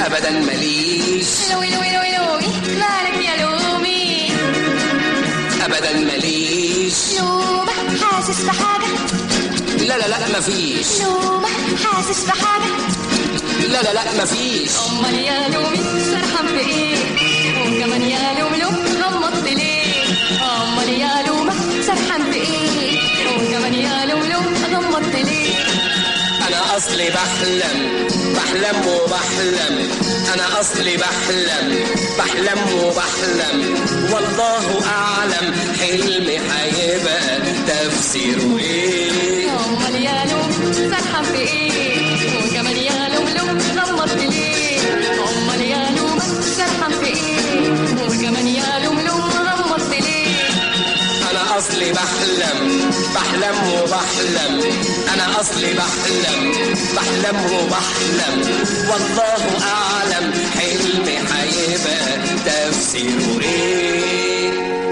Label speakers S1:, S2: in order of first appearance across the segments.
S1: ابدا ماليش
S2: لوي لوي لوي لوي مالك يا لومي
S1: ابدا ماليش
S2: لومة حاسس بحاجة
S1: لا لا لا مفيش
S2: لومة حاسس بحاجة
S1: لا لا لا مفيش
S2: امال يا لومي سرحان في ايه وكمان يا لومي لوم غمضت ليه امال يا لومة سرحان في ايه وكمان يا لومي لوم غمضت ليه
S1: انا اصلي بحلم بحلم وبحلم انا اصلي بحلم بحلم وبحلم والله اعلم حلمي هيبقى تفسيره ايه
S2: امال يا لوم سرحان في ايه وكمان يا لوم لوم غمضت ليه امال يا لوم سرحان في ايه وكمان يا لوم لوم غمضت ليه
S1: انا اصلي بحلم بحلم وبحلم انا اصلي بحلم بحلم وبحلم والله اعلم حلمي هيبقى تفسيره ايه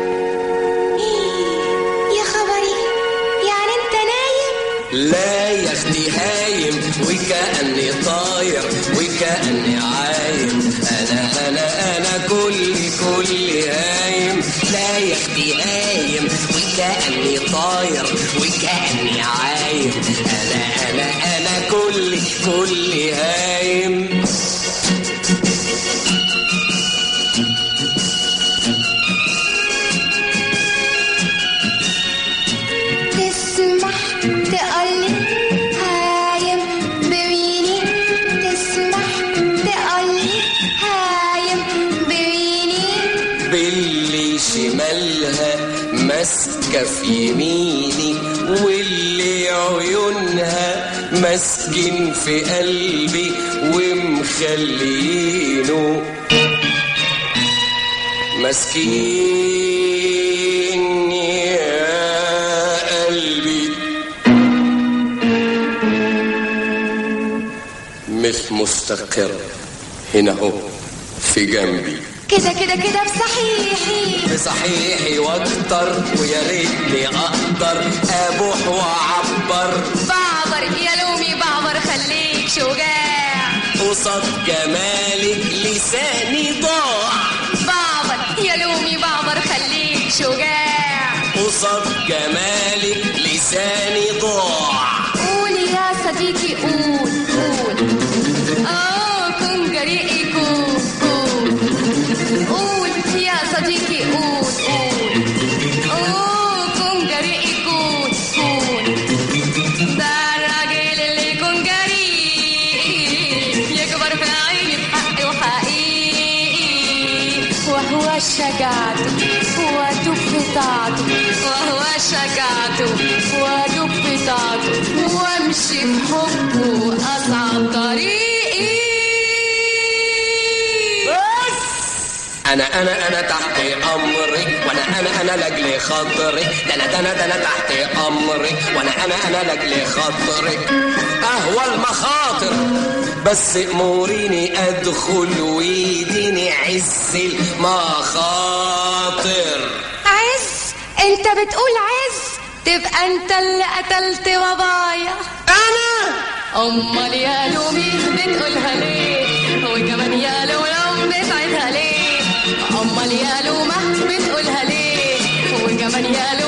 S2: يا خبري يعني انت نايم
S1: لا يا اختي هايم وكأني طاير وكأني عايم انا انا انا كلي كلي هايم لا يا اختي هايم وكأني طاير وكأني عايم انا انا انا كلي كلي هايم
S2: تسمح تقولي هايم بريني تسمح تقولي هايم بريني
S1: باللي شمالها ماسكة في يميني واللي عيونها ماسكين في قلبي ومخلينه ماسكين يا قلبي مش مستقر هنا هو في جنبي
S2: كده كده كده بصحيحي
S1: بصحيحي واكتر ويا ريتني اقدر ابوح واعبر
S2: بعبر يا لومي بعبر خليك شجاع
S1: قصاد جمالك لساني ضاع
S2: بعبر يا لومي بعبر خليك شجاع
S1: قصاد جمالك لساني ضاع
S2: قول يا صديقي قول قول اه كن جريئي كون كون قول يا صديقي قول قول اه كن جريئي كون كون ده الراجل اللي يكون جريء يكبر في عيني بحق وحقيقي وهو شجاعته ودب بتاعته وهو شجاعته ودب بتاعته وامشي بحبه اصعب طريقي
S1: انا انا انا تحت امرك وانا انا انا لاجل خاطرك ده انا ده انا ده انا تحت امرك وانا انا انا لاجل خاطرك اهوى المخاطر بس اموريني ادخل ويديني عز المخاطر
S2: عز انت بتقول عز تبقى انت اللي قتلت بابايا
S1: انا
S2: امال يا لومي بتقولها ليه وكمان يا لولو بتعيدها ليه امال يا لومه بتقولها ليه وكمان يا